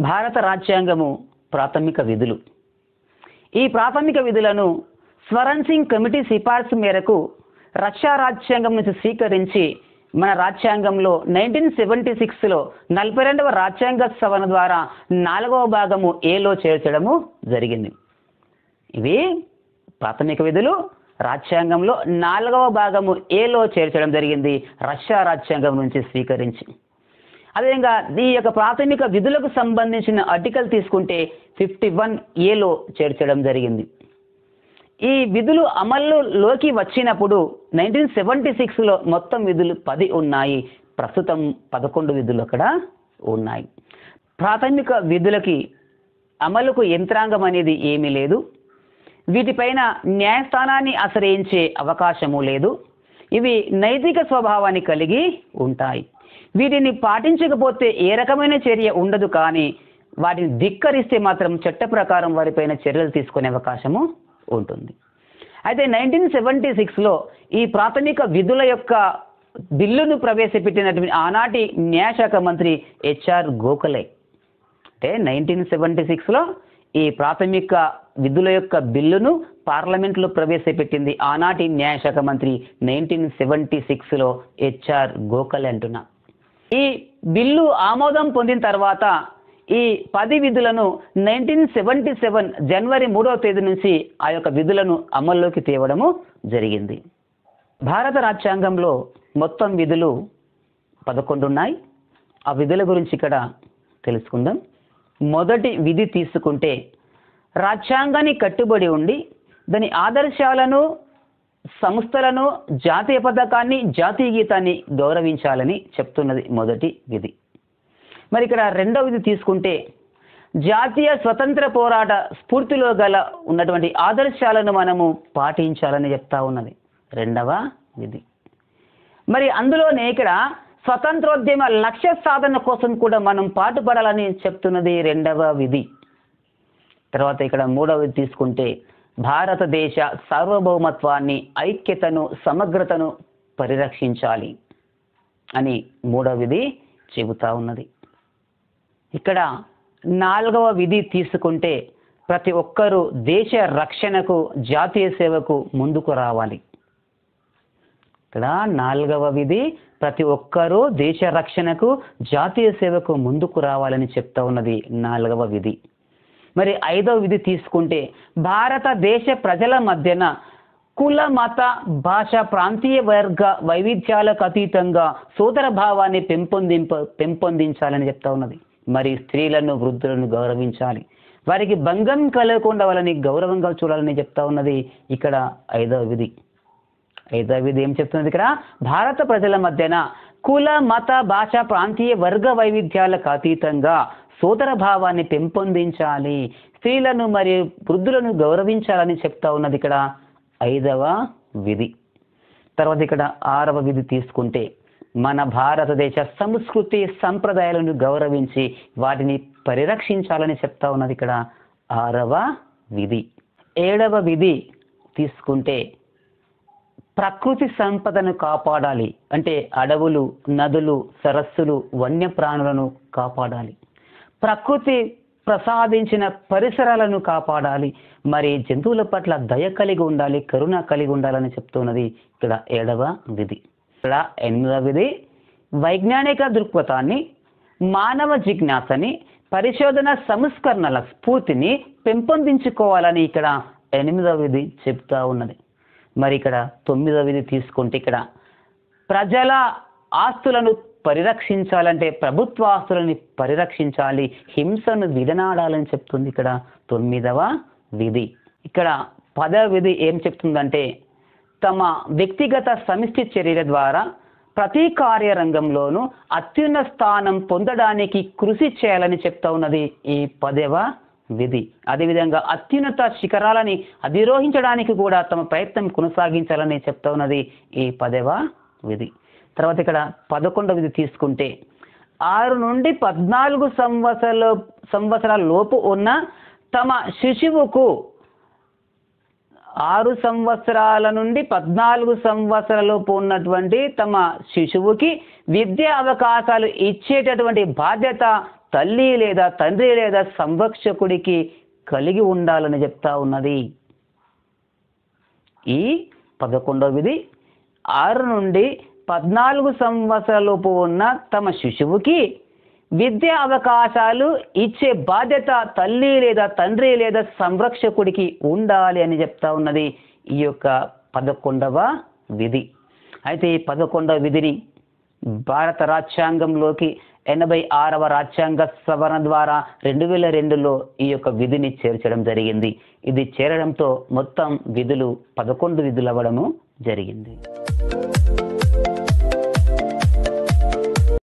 భారత రాజ్యాంగము ప్రాథమిక విధులు ఈ ప్రాథమిక విధులను స్వరణ్ సింగ్ కమిటీ సిఫార్సు మేరకు రష్యా రాజ్యాంగం నుంచి స్వీకరించి మన రాజ్యాంగంలో నైన్టీన్ సెవెంటీ సిక్స్లో నలభై రెండవ రాజ్యాంగ సవరణ ద్వారా నాలుగవ భాగము ఏలో చేర్చడము జరిగింది ఇవి ప్రాథమిక విధులు రాజ్యాంగంలో నాలుగవ భాగము ఏలో చేర్చడం జరిగింది రష్యా రాజ్యాంగం నుంచి స్వీకరించి అదేవిధంగా ఈ యొక్క ప్రాథమిక విధులకు సంబంధించిన ఆర్టికల్ తీసుకుంటే ఫిఫ్టీ వన్ ఏలో చేర్చడం జరిగింది ఈ విధులు అమల్లోకి వచ్చినప్పుడు నైన్టీన్ సెవెంటీ సిక్స్లో మొత్తం విధులు పది ఉన్నాయి ప్రస్తుతం పదకొండు విధులు అక్కడ ఉన్నాయి ప్రాథమిక విధులకి అమలుకు యంత్రాంగం అనేది ఏమీ లేదు వీటిపైన న్యాయస్థానాన్ని ఆశ్రయించే అవకాశము లేదు ఇవి నైతిక స్వభావాన్ని కలిగి ఉంటాయి వీటిని పాటించకపోతే ఏ రకమైన చర్య ఉండదు కానీ వాటిని ధిక్కరిస్తే మాత్రం చట్ట ప్రకారం వారిపైన చర్యలు తీసుకునే అవకాశము ఉంటుంది అయితే నైన్టీన్ సెవెంటీ సిక్స్లో ఈ ప్రాథమిక విధుల యొక్క బిల్లును ప్రవేశపెట్టినటువంటి ఆనాటి న్యాయశాఖ మంత్రి హెచ్ఆర్ గోఖలే అంటే నైన్టీన్ సెవెంటీ సిక్స్లో ఈ ప్రాథమిక విధుల యొక్క బిల్లును పార్లమెంట్లో ప్రవేశపెట్టింది ఆనాటి న్యాయశాఖ మంత్రి నైన్టీన్ సెవెంటీ సిక్స్లో హెచ్ఆర్ గోఖలే అంటున్నా ఈ బిల్లు ఆమోదం పొందిన తర్వాత ఈ పది విధులను నైన్టీన్ సెవెంటీ సెవెన్ జనవరి మూడవ తేదీ నుంచి ఆ యొక్క విధులను అమల్లోకి తేవడము జరిగింది భారత రాజ్యాంగంలో మొత్తం విధులు పదకొండు ఉన్నాయి ఆ విధుల గురించి ఇక్కడ తెలుసుకుందాం మొదటి విధి తీసుకుంటే రాజ్యాంగాన్ని కట్టుబడి ఉండి దాని ఆదర్శాలను సంస్థలను జాతీయ పథకాన్ని జాతీయ గీతాన్ని గౌరవించాలని చెప్తున్నది మొదటి విధి మరి ఇక్కడ రెండవ విధి తీసుకుంటే జాతీయ స్వతంత్ర పోరాట స్ఫూర్తిలో గల ఉన్నటువంటి ఆదర్శాలను మనము పాటించాలని చెప్తా ఉన్నది రెండవ విధి మరి అందులోనే ఇక్కడ స్వతంత్రోద్యమ లక్ష్య సాధన కోసం కూడా మనం పాటుపడాలని చెప్తున్నది రెండవ విధి తర్వాత ఇక్కడ మూడవ విధి తీసుకుంటే భారతదేశ సార్వభౌమత్వాన్ని ఐక్యతను సమగ్రతను పరిరక్షించాలి అని మూడవ విధి చెబుతా ఉన్నది ఇక్కడ నాలుగవ విధి తీసుకుంటే ప్రతి ఒక్కరూ దేశ రక్షణకు జాతీయ సేవకు ముందుకు రావాలి ఇక్కడ నాలుగవ విధి ప్రతి ఒక్కరూ దేశ రక్షణకు జాతీయ సేవకు ముందుకు రావాలని చెప్తా ఉన్నది నాలుగవ విధి మరి ఐదవ విధి తీసుకుంటే భారతదేశ ప్రజల మధ్యన కుల మత భాష ప్రాంతీయ వర్గ వైవిధ్యాలకు అతీతంగా సోదర భావాన్ని పెంపొందింప పెంపొందించాలని చెప్తా ఉన్నది మరి స్త్రీలను వృద్ధులను గౌరవించాలి వారికి భంగం కలగకుండా వాళ్ళని గౌరవంగా చూడాలని చెప్తా ఉన్నది ఇక్కడ ఐదవ విధి ఐదవ విధి ఏం చెప్తున్నది ఇక్కడ భారత ప్రజల మధ్యన కుల మత భాష ప్రాంతీయ వర్గ వైవిధ్యాలకు అతీతంగా సోదర భావాన్ని పెంపొందించాలి స్త్రీలను మరియు వృద్ధులను గౌరవించాలని చెప్తా ఉన్నది ఇక్కడ ఐదవ విధి తర్వాత ఇక్కడ ఆరవ విధి తీసుకుంటే మన భారతదేశ సంస్కృతి సంప్రదాయాలను గౌరవించి వాటిని పరిరక్షించాలని చెప్తా ఉన్నది ఇక్కడ ఆరవ విధి ఏడవ విధి తీసుకుంటే ప్రకృతి సంపదను కాపాడాలి అంటే అడవులు నదులు సరస్సులు వన్యప్రాణులను కాపాడాలి ప్రకృతి ప్రసాదించిన పరిసరాలను కాపాడాలి మరి జంతువుల పట్ల దయ కలిగి ఉండాలి కరుణ కలిగి ఉండాలని చెప్తున్నది ఇక్కడ ఏడవ విధి ఇక్కడ ఎనిమిదవ విధి వైజ్ఞానిక దృక్పథాన్ని మానవ జిజ్ఞాసని పరిశోధన సంస్కరణల స్ఫూర్తిని పెంపొందించుకోవాలని ఇక్కడ ఎనిమిదవ విధి చెప్తా ఉన్నది మరి ఇక్కడ తొమ్మిదవ విధి తీసుకుంటే ఇక్కడ ప్రజల ఆస్తులను పరిరక్షించాలంటే ప్రభుత్వ ఆస్తులని పరిరక్షించాలి హింసను విడనాడాలని చెప్తుంది ఇక్కడ తొమ్మిదవ విధి ఇక్కడ పదవ విధి ఏం చెప్తుందంటే తమ వ్యక్తిగత సమిష్టి చర్యల ద్వారా ప్రతి కార్యరంగంలోనూ అత్యున్న స్థానం పొందడానికి కృషి చేయాలని చెప్తా ఉన్నది ఈ పదవ విధి అదేవిధంగా అత్యున్నత శిఖరాలని అధిరోహించడానికి కూడా తమ ప్రయత్నం కొనసాగించాలని చెప్తా ఉన్నది ఈ పదవ విధి తర్వాత ఇక్కడ పదకొండవ విధి తీసుకుంటే ఆరు నుండి పద్నాలుగు సంవత్సరాల సంవత్సరాల లోపు ఉన్న తమ శిశువుకు ఆరు సంవత్సరాల నుండి పద్నాలుగు సంవత్సరాలలోపు ఉన్నటువంటి తమ శిశువుకి విద్యా అవకాశాలు ఇచ్చేటటువంటి బాధ్యత తల్లి లేదా తండ్రి లేదా సంరక్షకుడికి కలిగి ఉండాలని చెప్తా ఉన్నది ఈ పదకొండవ విధి ఆరు నుండి పద్నాలుగు సంవత్సరాలలోపు ఉన్న తమ శిశువుకి విద్యా అవకాశాలు ఇచ్చే బాధ్యత తల్లి లేదా తండ్రి లేదా సంరక్షకుడికి ఉండాలి అని చెప్తా ఉన్నది ఈ యొక్క పదకొండవ విధి అయితే ఈ పదకొండవ విధిని భారత రాజ్యాంగంలోకి ఎనభై ఆరవ రాజ్యాంగ సవరణ ద్వారా రెండు వేల రెండులో ఈ యొక్క విధిని చేర్చడం జరిగింది ఇది చేరడంతో మొత్తం విధులు పదకొండు విధులు అవ్వడము జరిగింది